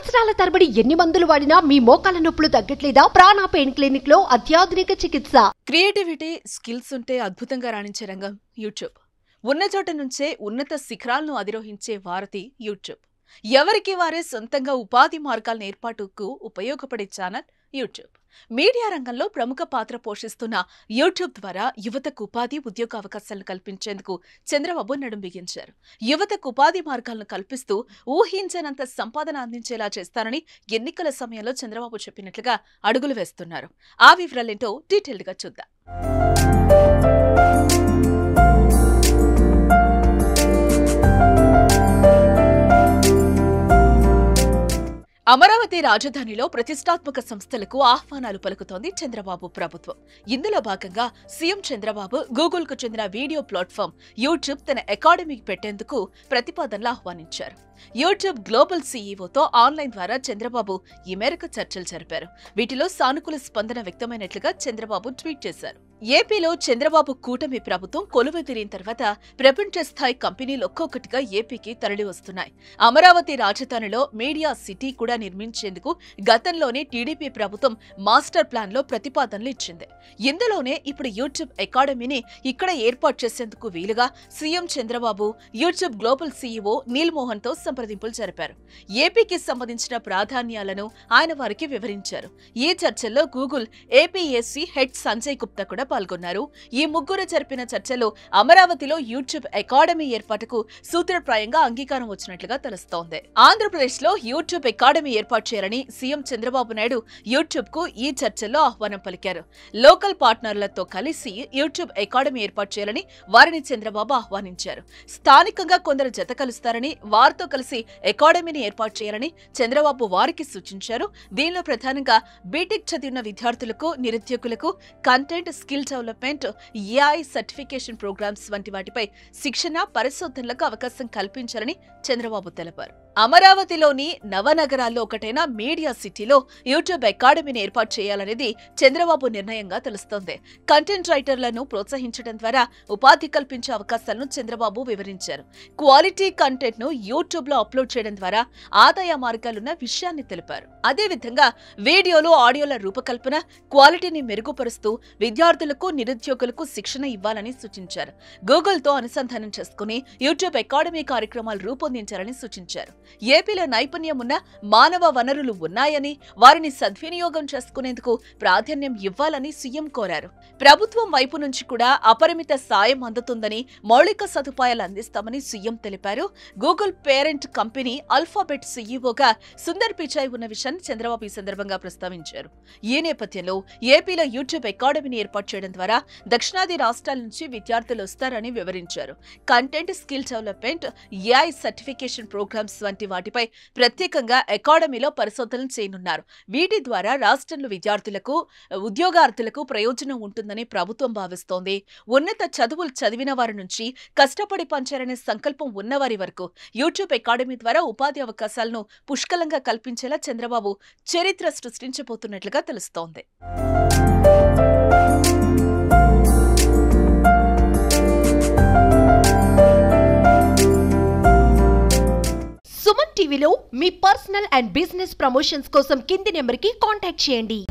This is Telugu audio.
సంవత్సరాల తరబడి ఎన్ని మందులు వాడినా మీ మోకాల నొప్పులు తగ్గట్లేదా ప్రాణ పెయిన్ క్లినిక్ లో అత్యాధునిక చికిత్స క్రియేటివిటీ స్కిల్స్ ఉంటే అద్భుతంగా రాణించే రంగం యూట్యూబ్ ఉన్న చోట నుంచే ఉన్నత శిఖరాలను అధిరోహించే వారధి యూట్యూబ్ ఎవరికి వారే సొంతంగా ఉపాధి మార్గాల ఏర్పాటుకు ఉపయోగపడే ఛానల్ యూట్యూబ్ మీడియా రంగంలో ప్రముఖ పాత్ర పోషిస్తున్న యూట్యూబ్ ద్వారా యువతకు ఉపాధి ఉద్యోగ అవకాశాలను కల్పించేందుకు చంద్రబాబు నడుం బిగించారు యువతకు ఉపాధి మార్గాలను కల్పిస్తూ ఊహించనంత సంపాదన అందించేలా చేస్తారని ఎన్నికల సమయంలో చంద్రబాబు చెప్పినట్లుగా అడుగులు వేస్తున్నారు ఆ వివరాలేంటో డీటెయిల్డ్ గా చూద్దాం అమరావతి రాజధానిలో ప్రతిష్టాత్మక సంస్థలకు ఆహ్వానాలు పలుకుతోంది చంద్రబాబు ప్రభుత్వం ఇందులో భాగంగా సీఎం చంద్రబాబు గూగుల్ కు చెందిన వీడియో ప్లాట్ఫామ్ యూట్యూబ్ తన అకాడమీ పెట్టేందుకు ప్రతిపాదనలు ఆహ్వానించారు యూట్యూబ్ గ్లోబల్ సీఈఓతో ఆన్లైన్ ద్వారా చంద్రబాబు ఈ మేరకు చర్చలు జరిపారు వీటిలో సానుకూల స్పందన వ్యక్తమైనట్లుగా చంద్రబాబు ట్వీట్ చేశారు ఏపీలో చంద్రబాబు కూటమి ప్రభుత్వం కొలువు తీరిన తర్వాత ప్రపంచ స్థాయి కంపెనీలు ఒక్కొక్కటిగా ఏపీకి తరలి వస్తున్నాయి అమరావతి రాజధానిలో మీడియా సిటీ కూడా నిర్మించేందుకు గతంలోనే టీడీపీ ప్రభుత్వం మాస్టర్ ప్లాన్ లో ప్రతిపాదనలు ఇచ్చింది ఇందులోనే ఇప్పుడు యూట్యూబ్ అకాడమీని ఇక్కడ ఏర్పాటు చేసేందుకు వీలుగా CM Chandrababu YouTube global CEO Neal Mohan తో సంప్రదింపులు జరిపారు ఏపీకి సంబంధించిన ప్రాధాన్యాలను ఆయన వారికి వివరించారు ఈ చర్చల్లో Google APSC head Sanjay Gupta కూడా పాల్గొన్నారు ఈ ముగ్గురు జరిపిన చర్చలో అమరావతిలో యూట్యూబ్ అకాడమీ ఏర్పాటుకు సూత్రప్రాయంగా అంగీకారం వచ్చినట్లుగా తెలుస్తోంది ఆంధ్రప్రదేశ్ లో యూట్యూబ్ అకాడమీ ఏర్పాటు చేయాలని సీఎం చంద్రబాబు నాయుడు యూట్యూబ్ కు ఈ చర్చల్లో ఆహ్వానం పలికారు లోకల్ పార్ట్నర్లతో కలిసి యూట్యూబ్ అకాడమీ ఏర్పాటు చేయాలని వారిని చంద్రబాబు ఆహ్వానించారు స్థానికంగా కొందరు జత కలుస్తారని వారితో కలిసి అకాడమీని ఏర్పాటు చేయాలని చంద్రబాబు వారికి సూచించారు దీనిలో ప్రధానంగా బీటెక్ చదివిన విద్యార్థులకు నిరుద్యోగులకు content skill development AI certification programmes వంటి వాటిపై శిక్షణ పరిశోధనలకు అవకాశం కల్పించాలని చంద్రబాబు తెలిపారు అమరావతిలోని నవనగరాల్లో ఒకటైన మీడియా సిటీలో యూట్యూబ్ అకాడమీని ఏర్పాటు చేయాలనేది చంద్రబాబు నిర్ణయంగా తెలుస్తోంది కంటెంట్ రైటర్లను ప్రోత్సహించడం ద్వారా ఉపాధి కల్పించే అవకాశాలను చంద్రబాబు వివరించారు క్వాలిటీ కంటెంట్ ను యూట్యూబ్ లో అప్లోడ్ చేయడం ద్వారా ఆదాయ మార్గాలున్న విషయాన్ని తెలిపారు అదేవిధంగా వీడియోలు ఆడియోల రూపకల్పన క్వాలిటీని మెరుగుపరుస్తూ విద్యార్థులకు నిరుద్యోగులకు శిక్షణ ఇవ్వాలని సూచించారు గూగుల్ తో అనుసంధానం చేసుకుని యూట్యూబ్ అకాడమీ కార్యక్రమాలు రూపొందించాలని సూచించారు ఏపీలో నైపుణ్యం ఉన్న మానవ వనరులు ఉన్నాయని వారిని సద్వినియోగం చేసుకునేందుకు ప్రాధాన్యం ఇవ్వాలని సీఎం కోరారు ప్రభుత్వం వైపు నుంచి కూడా అపరిమిత సాయం అందుతుందని మౌలిక సదుపాయాలు అందిస్తామని సీఎం తెలిపారు గూగుల్ పేరెంట్ కంపెనీ అల్ఫాబెట్ సీఈఓగా సుందర్ పిచాయ్ ఉన్న విషయాన్ని చంద్రబాబు ఈ సందర్భంగా ప్రస్తావించారు ఈ నేపథ్యంలో ఏపీలో యూట్యూబ్ అకాడమీని ఏర్పాటు చేయడం ద్వారా దక్షిణాది రాష్ట్రాల నుంచి విద్యార్థులు వస్తారని వివరించారు content skill development AI certification programmes వంటి వాటిపై ప్రత్యేకంగా అకాడమీలో పరిశోధనలు చేయనున్నారు వీటి ద్వారా రాష్ట్రంలో విద్యార్థులకు ఉద్యోగార్థులకు ప్రయోజనం ఉంటుందని ప్రభుత్వం భావిస్తోంది ఉన్నత చదువులు చదివిన వారి నుంచి కష్టపడి పంచారనే సంకల్పం ఉన్నవారి వరకు యూట్యూబ్ అకాడమీ ద్వారా ఉపాధి అవకాశాలను పుష్కలంగా కల్పించేలా చంద్రబాబు చరిత్ర సృష్టించబోతున్నట్లుగా తెలుస్తోంది సుమన్ టీవీలో మీ పర్సనల్ అండ్ బిజినెస్ ప్రమోషన్స్ కోసం కింది నెంబర్ కి కాంటాక్ట్ చేయండి